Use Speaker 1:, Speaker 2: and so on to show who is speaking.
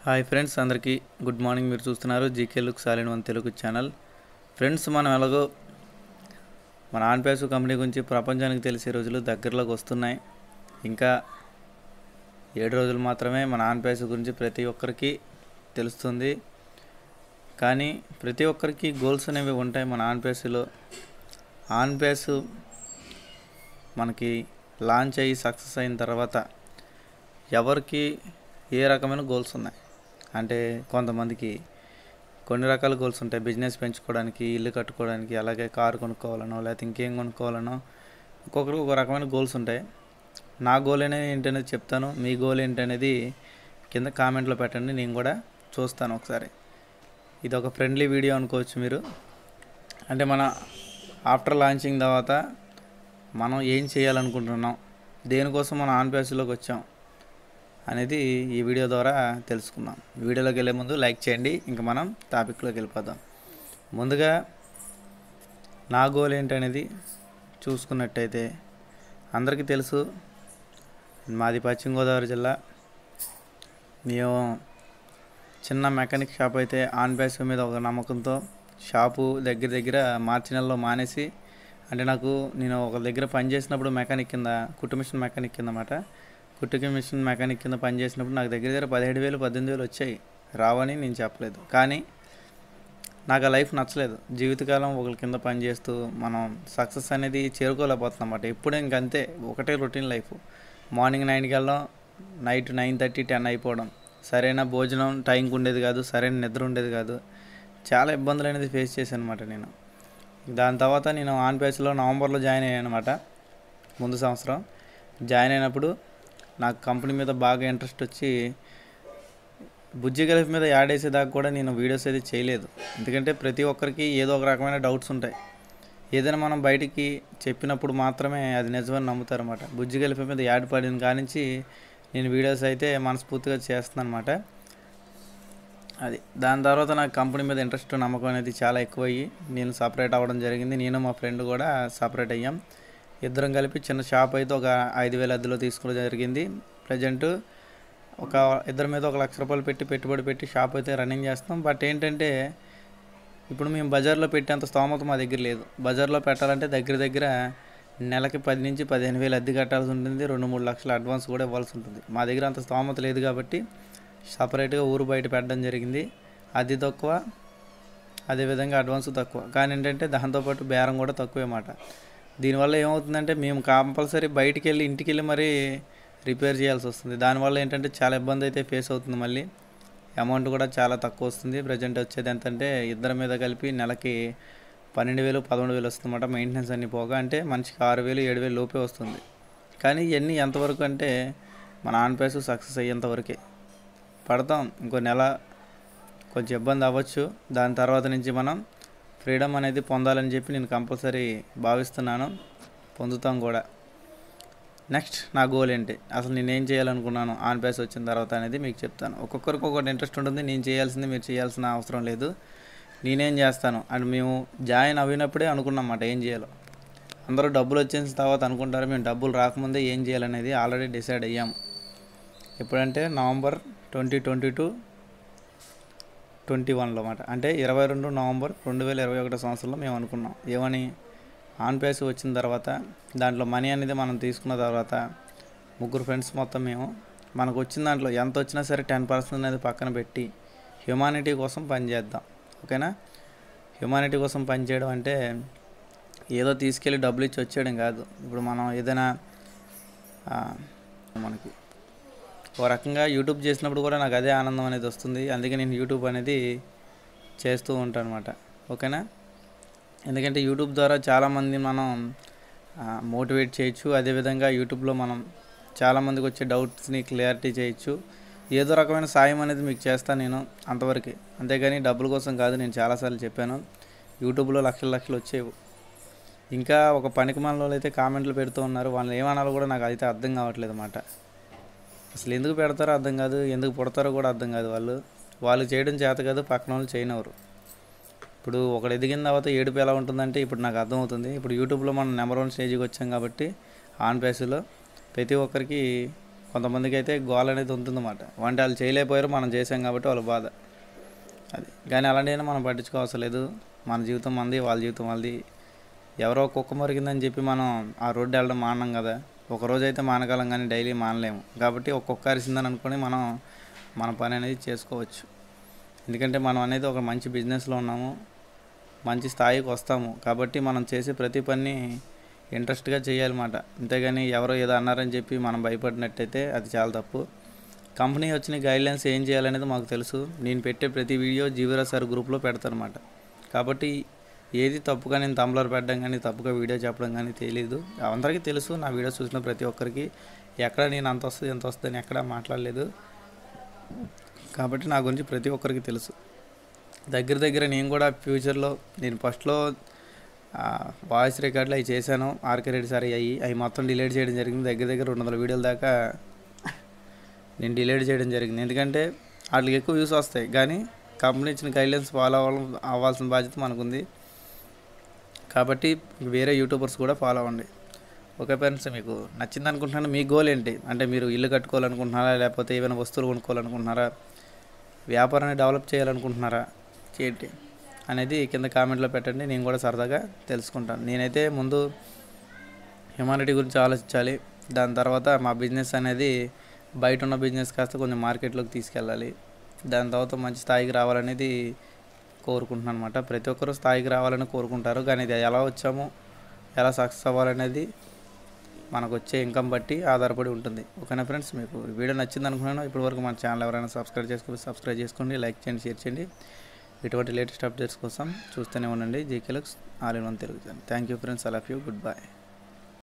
Speaker 1: hi friends అందరికీ good morning మీరు చూస్తున్నారు GK look all in one Telugu channel friends మనం ఎలాగో మన ఆన్పేసు కంపెనీ గురించి ప్రపంచానికి తెలిసే రోజులు దగ్గరలోకి వస్తున్నాయి ఇంకా ఏడు రోజులు మాత్రమే మన ఆన్పేసు గురించి ప్రతి ఒక్కరికి తెలుస్తుంది కానీ ప్రతి ఒక్కరికి గోల్స్ అనేవి ఉంటాయి మన ఆన్పేసులో ఆన్పేసు మనకి లాంచ్ అయ్యి సక్సెస్ అయిన తర్వాత ఎవరికి ఏ రకమైన గోల్స్ ఉన్నాయి అంటే కొంతమందికి కొన్ని రకాల గోల్స్ ఉంటాయి బిజినెస్ పెంచుకోవడానికి ఇల్లు కట్టుకోవడానికి అలాగే కారు కొనుక్కోవాలనో లేకపోతే ఇంకేం కొనుక్కోవాలనో ఒక్కొక్కరికి ఒక రకమైన గోల్స్ ఉంటాయి నా గోల్ అనేది ఏంటనేది చెప్తాను మీ గోల్ ఏంటనేది కింద కామెంట్లో పెట్టండి నేను కూడా చూస్తాను ఒకసారి ఇది ఒక ఫ్రెండ్లీ వీడియో అనుకోవచ్చు మీరు అంటే మన ఆఫ్టర్ లాంచింగ్ తర్వాత మనం ఏం చేయాలనుకుంటున్నాం దేనికోసం మనం ఆన్ పేస్లోకి వచ్చాం అనేది ఈ వీడియో ద్వారా తెలుసుకుందాం వీడియోలోకి వెళ్ళే ముందు లైక్ చేయండి ఇంకా మనం టాపిక్లోకి వెళ్ళిపోదాం ముందుగా నా గోల్ ఏంటనేది చూసుకున్నట్టయితే అందరికీ తెలుసు మాది పశ్చిమ గోదావరి జిల్లా మేము చిన్న మెకానిక్ షాప్ అయితే ఆన్ బేస్ మీద ఒక నమ్మకంతో షాపు దగ్గర దగ్గర మార్చి నెలలో మానేసి అంటే నాకు నేను ఒక దగ్గర పని చేసినప్పుడు మెకానిక్ కింద కుట్టు మిషన్ మెకానిక్ కింద అన్నమాట కుట్టుకి మిషన్ మెకానిక్ కింద పని చేసినప్పుడు నాకు దగ్గర దగ్గర పదిహేడు వేలు పద్దెనిమిది వేలు వచ్చాయి రావని నేను చెప్పలేదు కానీ నాకు ఆ లైఫ్ నచ్చలేదు జీవితకాలం ఒకరి కింద పని చేస్తూ మనం సక్సెస్ అనేది చేరుకోలేకపోతున్నాం అన్నమాట ఎప్పుడు ఇంకంతే ఒకటే రొటీన్ లైఫ్ మార్నింగ్ నైన్కి వెళ్ళడం నైట్ నైన్ థర్టీ టెన్ అయిపోవడం సరైన భోజనం టైంకి ఉండేది కాదు సరైన నిద్ర ఉండేది కాదు చాలా ఇబ్బందులు అనేది ఫేస్ చేశాను అనమాట నేను దాని తర్వాత నేను ఆన్ పేస్లో నవంబర్లో జాయిన్ అయ్యాను అనమాట ముందు సంవత్సరం జాయిన్ అయినప్పుడు నాకు కంపెనీ మీద బాగా ఇంట్రెస్ట్ వచ్చి బుజ్జి గల్ఫ్ మీద యాడ్ వేసేదాకా కూడా నేను వీడియోస్ అయితే చేయలేదు ఎందుకంటే ప్రతి ఒక్కరికి ఏదో ఒక రకమైన డౌట్స్ ఉంటాయి ఏదైనా మనం బయటికి చెప్పినప్పుడు మాత్రమే అది నిజమని నమ్ముతారన్నమాట బుజ్జి గల్ఫ్ మీద యాడ్ పడిన కానించి నేను వీడియోస్ అయితే మనస్ఫూర్తిగా చేస్తున్నాను అనమాట అది దాని తర్వాత నాకు కంపెనీ మీద ఇంట్రెస్ట్ నమ్మకం అనేది చాలా ఎక్కువయ్యి నేను సపరేట్ అవ్వడం జరిగింది నేను మా ఫ్రెండ్ కూడా సపరేట్ అయ్యాం ఇద్దరం కలిపి చిన్న షాప్ అయితే ఒక ఐదు వేల అద్దెలో తీసుకోవడం జరిగింది ప్రజెంట్ ఒక ఇద్దరి మీద ఒక లక్ష రూపాయలు పెట్టి పెట్టుబడి పెట్టి షాప్ అయితే రన్నింగ్ చేస్తాం బట్ ఏంటంటే ఇప్పుడు మేము బజార్లో పెట్టేంత స్తోమత మా దగ్గర లేదు బజార్లో పెట్టాలంటే దగ్గర దగ్గర నెలకి పది నుంచి పదిహేను వేలు అద్దె కట్టాల్సి ఉంటుంది రెండు మూడు లక్షల అడ్వాన్స్ కూడా ఇవ్వాల్సి ఉంటుంది మా దగ్గర అంత స్తోమత లేదు కాబట్టి సపరేట్గా ఊరు బయట పెట్టడం జరిగింది అది తక్కువ అదేవిధంగా అడ్వాన్స్ తక్కువ కానీ ఏంటంటే దాంతోపాటు బేరం కూడా తక్కువే మాట దీనివల్ల ఏమవుతుందంటే మేము కంపల్సరీ బయటికి వెళ్ళి ఇంటికి వెళ్ళి మరీ రిపేర్ చేయాల్సి వస్తుంది దానివల్ల ఏంటంటే చాలా ఇబ్బంది అయితే ఫేస్ అవుతుంది మళ్ళీ అమౌంట్ కూడా చాలా తక్కువ వస్తుంది ప్రజెంట్ వచ్చేది ఎంతంటే ఇద్దరి మీద కలిపి నెలకి పన్నెండు వేలు పదకొండు వేలు వస్తుందన్నమాట మెయింటెనెన్స్ అన్ని పోగా అంటే మనిషికి ఆరు వేలు ఏడు వేలు లోపే వస్తుంది కానీ ఇవన్నీ ఎంతవరకు అంటే మన ఆన్ పేస్ సక్సెస్ అయ్యేంతవరకే పడతాం ఇంకో నెల కొంచెం ఇబ్బంది అవ్వచ్చు దాని తర్వాత నుంచి మనం ఫ్రీడమ్ అనేది పొందాలని చెప్పి నేను కంపల్సరీ భావిస్తున్నాను పొందుతాం కూడా నెక్స్ట్ నా గోల్ ఏంటి అసలు నేను ఏం చేయాలనుకున్నాను ఆన్ పేస్ వచ్చిన తర్వాత అనేది మీకు చెప్తాను ఒక్కొక్కరికి ఒక్కొక్కటి ఇంట్రెస్ట్ ఉంటుంది నేను చేయాల్సింది మీరు చేయాల్సిన అవసరం లేదు నేనేం చేస్తాను అండ్ మేము జాయిన్ అయినప్పుడే అనుకున్నమాట ఏం చేయాలో అందరూ డబ్బులు వచ్చేసిన తర్వాత అనుకుంటారు మేము డబ్బులు రాకముందే ఏం చేయాలనేది ఆల్రెడీ డిసైడ్ అయ్యాము ఎప్పుడంటే November twenty twenty two twenty వన్లో అన్నమాట అంటే ఇరవై రెండు నవంబర్ రెండు వేల ఇరవై ఒకటో సంవత్సరంలో మేము అనుకున్నాం ఏమని ఆన్ పేస్ వచ్చిన తర్వాత దాంట్లో మనీ అనేది మనం తీసుకున్న తర్వాత ముగ్గురు ఫ్రెండ్స్ మొత్తం మేము మనకు వచ్చిన దాంట్లో ఎంత వచ్చినా సరే టెన్ పర్సెంట్ అనేది పక్కన పెట్టి హ్యుమానిటీ కోసం పనిచేద్దాం ఓకేనా హ్యుమానిటీ కోసం పనిచేయడం అంటే ఏదో తీసుకెళ్ళి డబ్బులు ఇచ్చి వచ్చేయడం కాదు ఇప్పుడు మనం ఏదైనా మనకి ఓ రకంగా యూట్యూబ్ చేసినప్పుడు కూడా నాకు అదే ఆనందం అనేది వస్తుంది అందుకే నేను యూట్యూబ్ అనేది చేస్తూ ఉంటాను అనమాట ఓకేనా ఎందుకంటే యూట్యూబ్ ద్వారా చాలామంది మనం మోటివేట్ చేయొచ్చు అదేవిధంగా యూట్యూబ్లో మనం చాలామందికి వచ్చే డౌట్స్ని క్లియారిటీ చేయొచ్చు ఏదో రకమైన సాయం అనేది మీకు చేస్తాను నేను అంతవరకు అంతేగాని డబ్బుల కోసం కాదు నేను చాలాసార్లు చెప్పాను యూట్యూబ్లో లక్షల లక్షలు వచ్చేవి ఇంకా ఒక పనికి మనలో అయితే కామెంట్లు పెడుతూ ఉన్నారు వాళ్ళు ఏమనాలో కూడా నాకు అయితే అర్థం కావట్లేదు అన్నమాట అసలు ఎందుకు పెడతారో అర్థం కాదు ఎందుకు పుడతారో కూడా అర్థం కాదు వాళ్ళు వాళ్ళు చేయడం చేత కాదు పక్కన వాళ్ళు చేయనవరు ఇప్పుడు ఒకడు ఎదిగిన తర్వాత ఏడుపు ఎలా ఉంటుందంటే ఇప్పుడు నాకు అర్థమవుతుంది ఇప్పుడు యూట్యూబ్లో మనం నెంబర్ వన్ స్టేజ్కి వచ్చాం కాబట్టి ఆన్ పేస్లో ప్రతి ఒక్కరికి కొంతమందికి అయితే గోల్ అనేది ఉంటుందన్నమాట వంట వాళ్ళు చేయలేకపోయారు మనం చేసాం కాబట్టి వాళ్ళ బాధ అది కానీ అలాంటివైనా మనం పట్టించుకోవసరం లేదు మన జీవితం మనది వాళ్ళ జీవితం వాళ్ళది ఎవరో కుక్క మురిగిందని చెప్పి మనం ఆ రోడ్డు వెళ్ళడం మానం కదా ఒక రోజు అయితే మానగలం కానీ డైలీ మానలేము కాబట్టి ఒక కుక్క అరిసిందని అనుకొని మనం మన పని అనేది చేసుకోవచ్చు ఎందుకంటే మనం అనేది ఒక మంచి బిజినెస్లో ఉన్నాము మంచి స్థాయికి వస్తాము కాబట్టి మనం చేసే ప్రతి పని ఇంట్రెస్ట్గా చేయాలన్నమాట అంతేగాని ఎవరో ఏదో అన్నారని చెప్పి మనం భయపడినట్టయితే అది చాలా తప్పు కంపెనీ వచ్చిన గైడ్లైన్స్ ఏం చేయాలనేది మాకు తెలుసు నేను పెట్టే ప్రతి వీడియో జీవరా సార్ గ్రూప్లో పెడతానమాట కాబట్టి ఏది తప్పుగా నేను తమ్లర్ పెట్టడం కానీ తప్పుగా వీడియో చెప్పడం కానీ తెలియదు అందరికీ తెలుసు నా వీడియో చూసిన ప్రతి ఒక్కరికి ఎక్కడ నేను అంత వస్తుంది ఎంత వస్తుంది అని ఎక్కడ మాట్లాడలేదు కాబట్టి నా గురించి ప్రతి ఒక్కరికి తెలుసు దగ్గర దగ్గర నేను కూడా ఫ్యూచర్లో నేను ఫస్ట్లో వాయిస్ రికార్డులు అవి చేశాను ఆర్కే రెడ్డి సార్ అయ్యి అవి మొత్తం డిలీట్ చేయడం జరిగింది దగ్గర దగ్గర రెండు వందల వీడియోల దాకా నేను డిలీట్ చేయడం జరిగింది ఎందుకంటే వాటికి ఎక్కువ వ్యూస్ వస్తాయి కానీ కంపెనీ ఇచ్చిన గైడ్లైన్స్ ఫాలో అవ్వడం అవ్వాల్సిన బాధ్యత మనకుంది కాబట్టి వేరే యూట్యూబర్స్ కూడా ఫాలో అవ్వండి ఓకే ఫ్రెండ్స్ మీకు నచ్చింది అనుకుంటున్నాను మీ గోల్ ఏంటి అంటే మీరు ఇల్లు కట్టుకోవాలనుకుంటున్నారా లేకపోతే ఏమైనా వస్తువులు కొనుక్కోవాలనుకుంటున్నారా వ్యాపారాన్ని డెవలప్ చేయాలనుకుంటున్నారా ఏంటి అనేది కింద కామెంట్లో పెట్టండి నేను కూడా సరదాగా తెలుసుకుంటాను నేనైతే ముందు హ్యుమానిటీ గురించి ఆలోచించాలి దాని తర్వాత మా బిజినెస్ అనేది బయట ఉన్న బిజినెస్ కాస్త కొంచెం మార్కెట్లోకి తీసుకెళ్ళాలి దాని తర్వాత మంచి స్థాయికి రావాలనేది కోరుకుంటున్నాను అనమాట ప్రతి ఒక్కరూ స్థాయికి రావాలని కోరుకుంటారు కానీ ఇది ఎలా వచ్చామో ఎలా సక్సెస్ అవ్వాలనేది మనకు వచ్చే ఇన్కమ్ బట్టి ఆధారపడి ఉంటుంది ఓకేనా ఫ్రెండ్స్ మీకు ఈ వీడియో నచ్చింది అనుకున్నాను ఇప్పటివరకు మన ఛానల్ ఎవరైనా సబ్స్క్రైబ్ చేసుకోండి సబ్స్క్రైబ్ చేసుకోండి లైక్ చేయండి షేర్ చేయండి ఇటువంటి లేటెస్ట్ అప్డేట్స్ కోసం చూస్తూనే ఉండండి GK looks all in one Telugu thank you friends I love you good by